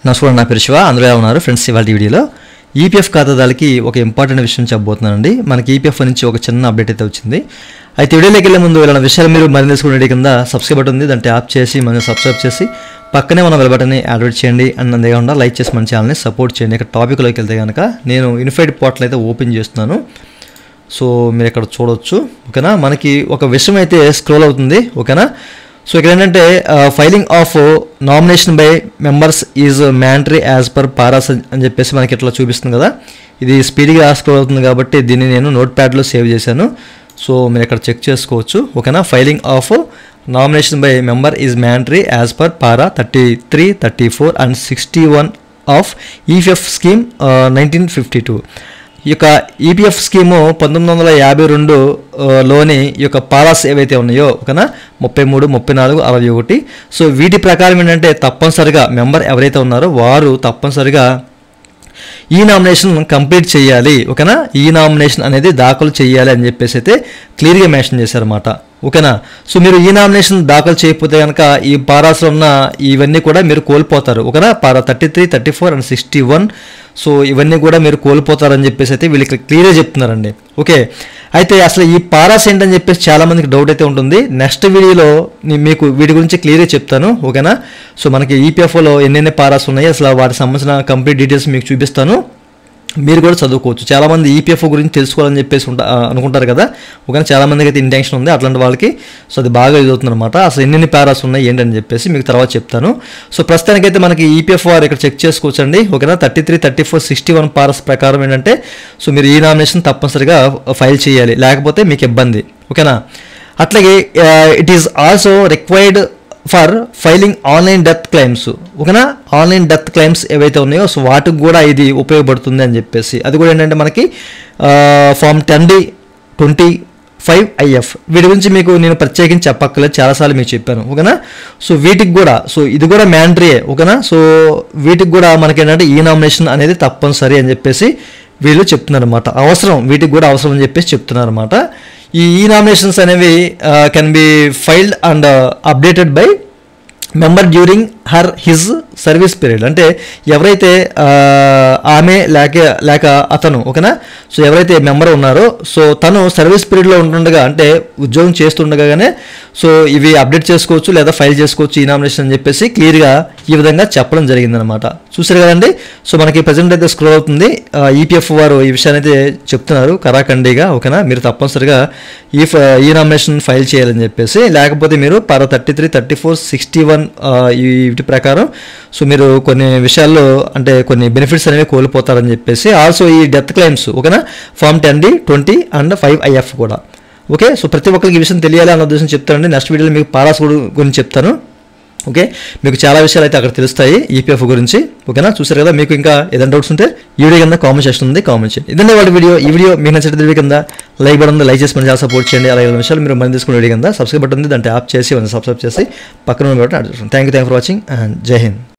నమస్కారం నా పేరు శివ అందరూ ఎలా ఉన్నారు ఫ్రెండ్స్ ఇవాళ వీడియోలో ఈపీఎఫ్ ఖాతాదారులకి ఒక ఇంపార్టెంట్ విషయం చెప్పబోతున్నానండి మనకి ఈపీఎఫ్ నుంచి ఒక చిన్న అప్డేట్ అయితే వచ్చింది అయితే వీడియోలోకి వెళ్ళే ముందు ఇలాంటి విషయాలు మీరు మరింత తెలుసుకునే కింద సబ్స్క్రైబ్ బటన్ ఉంది దాన్ని ట్యాప్ చేసి మనం సబ్స్క్రైబ్ చేసి పక్కనే మన బెల్ బటన్ని యాడ్వర్ట్ చేయండి అండ్ అంతేకాకుండా లైక్ చేసి మన ఛానల్ని సపోర్ట్ చేయండి ఇక్కడ టాపిక్లోకి వెళ్తే కనుక నేను యూనిఫైడ్ పోర్టల్ అయితే ఓపెన్ చేస్తున్నాను సో మీరు ఇక్కడ చూడొచ్చు ఓకేనా మనకి ఒక విషయం అయితే స్క్రోల్ అవుతుంది ఓకేనా సో ఇక్కడ ఏంటంటే filing of nomination by members is mandatory as per paras అని చెప్పేసి మనకి ఇట్లా చూపిస్తుంది కదా ఇది స్పీడ్గా స్క్రోల్ అవుతుంది కాబట్టి దీన్ని నేను నోట్ ప్యాడ్లో సేవ్ చేశాను సో మీరు ఇక్కడ చెక్ చేసుకోవచ్చు ఓకేనా filing of nomination by member is mandatory as per para thirty three thirty four and sixty one of EPF scheme nineteen fifty two ఈ యొక్క ఈపీఎఫ్ స్కీము పంతొమ్మిది వందల యాభై రెండు ఆ, లోని ఈ యొక్క పారాస్ ఏవైతే ఉన్నాయో ఓకేనా ముప్పై మూడు ముప్పై నాలుగు అరవై ఒకటి సో వీటి ప్రకారం ఏంటంటే తప్పనిసరిగా మెంబర్ ఎవరైతే ఉన్నారో వారు తప్పనిసరిగా ఈ నామినేషన్ కంప్లీట్ చేయాలి ఓకేనా ఈ నామినేషన్ అనేది దాఖలు చేయాలి అని చెప్పేసి అయితే క్లియర్గా మెన్షన్ చేశారన్నమాట ఓకేనా సో మీరు ఈ నామినేషన్ దాఖలు చేయకపోతే కనుక ఈ పారాస్లో ఉన్న ఇవన్నీ కూడా మీరు కోల్పోతారు ఓకేనా para thirty three thirty four and sixty one so ఇవన్నీ కూడా మీరు కోల్పోతారని చెప్పేసి అయితే వీళ్ళు ఇక్కడ క్లియర్గా చెప్తున్నారండి ఓకే అయితే అసలు ఈ పారాస్ ఏంటని చెప్పేసి చాలా మందికి డౌట్ అయితే ఉంటుంది నెక్స్ట్ వీడియోలో నీ- మీకు వీటి గురించి క్లియర్గా చెప్తాను ఓకేనా సో మనకి ఈపీఎఫ్ఓలో ఎన్నెన్ని పారాస్ ఉన్నాయి అసలు వాటికి సంబంధించిన కంప్లీట్ డీటెయిల్స్ మీకు చూపిస్తాను మీరు కూడా చదువుకోవచ్చు చాలా మంది ఈపీఎఫ్ఓ గురించి తెలుసుకోవాలని చెప్పేసి ఉంటా ఆ, అనుకుంటారు కదా ఒకవేళ చాలా మందికి అయితే ఇంటెన్షన్ ఉంది అట్లాంటి వాళ్ళకి సో అది బాగా యూజ్ అవుతుంది అనమాట అసలు ఎన్ని పారాస్ ఉన్నాయి ఏంటని చెప్పేసి మీకు తర్వాత చెప్తాను సో ప్రస్తుతానికైతే మనకి ఈపీఎఫ్ వారు ఇక్కడ చెక్ చేసుకోవచ్చండి ఓకేనా thirty three thirty four sixty one paras ప్రకారం ఏంటంటే సో మీరు ఈ నామినేషన్ తప్పనిసరిగా ఫైల్ చేయాలి లేకపోతే మీకు ఇబ్బంది ఓకేనా అట్లాగే it is also required for filing online death claims ఓకేనా ఆన్లైన్ డెత్ క్లెయిమ్స్ ఏవైతే ఉన్నాయో సో వాటికి కూడా ఇది ఉపయోగపడుతుంది అని చెప్పేసి అది కూడా ఏంటంటే మనకి form ten D twenty five IF వీటి గురించి మీకు నేను ప్రత్యేకించి చెప్పక్కర్లేదు చాలాసార్లు మీకు చెప్పాను ఓకేనా సో వీటికి కూడా సో ఇది కూడా మ్యాండరీయే ఓకేనా సో వీటికి కూడా మనకి ఏంటంటే ఈ నామినేషన్ అనేది తప్పనిసరి అని చెప్పేసి వీళ్ళు చెప్తున్నారు అనమాట అవసరం వీటికి కూడా అవసరం అని చెప్పేసి చెప్తున్నారు అనమాట ఈ ఈ నామినేషన్స్ అనేవి can be filed and updated by member during her his service period అంటే ఎవరైతే ఆ, ఆమె లేక లేక అతను ఓకేనా సో ఎవరైతే మెంబర్ ఉన్నారో సో తను సర్వీస్ పీరియడ్లో ఉంటుండగా అంటే ఉద్యోగం చేస్తుండగానే సో ఇవి అప్డేట్ చేసుకోవచ్చు లేదా ఫైల్ చేసుకోవచ్చు ఈ నామినేషన్ అని చెప్పేసి క్లియర్గా ఈ విధంగా చెప్పడం జరిగిందనమాట చూసారు కదండి సో మనకి ప్రజెంట్ అయితే స్క్రోల్ అవుతుంది ఈపీఎఫ్ వారు ఈ విషయాన్ని అయితే చెప్తున్నారు కరాఖండిగా ఓకేనా మీరు తప్పనిసరిగా ఈ ఫ- ఈ నామినేషన్ ఫైల్ చేయాలని చెప్పేసి లేకపోతే మీరు para thirty three thirty four sixty one వీటి ప్రకారం సో మీరు కొన్ని విషయాల్లో అంటే కొన్ని బెనిఫిట్స్ అనేవి కోల్పోతారని చెప్పేసి ఆల్సో ఈ డెత్ క్లెయిమ్స్ ఓకేనా form ten D twenty and five IF కూడా ఓకే సో ప్రతి ఒక్కరికి ఈ విషయం తెలియాలి అన్న ఉద్దేశం చెప్తానండి నెక్స్ట్ వీడియోలో మీకు పారాస్ గురి- గురించి చెప్తాను ఓకే మీకు చాలా విషయాలు అయితే అక్కడ తెలుస్తాయి ఈపీఎఫ్ గురించి ఓకేనా చూసారు కదా మీకు ఇంకా ఏదైనా డౌట్స్ ఉంటే ఈ వీడియో కింద కామెంట్ సెక్షన్ ఉంది కామెంట్ చేయండి ఇదండి వాళ్ళ వీడియో ఈ వీడియో మీకు నచ్చితే వీడియో కింద లైక్ బటన్ ఉంది లైక్ చేసి మన చాలా సపోర్ట్ చేయండి అలాగే ఇలాంటి విషయాలు మీరు మంది తీసుకునే వీడియో కింద సబ్స్క్రైబ్ బటన్ ఉంది దాంట్లో యాప్ చేసి సబ్స్క్రైబ్ చేసి పక్కన ఉన్న button thank you thank for watching and జై హింద్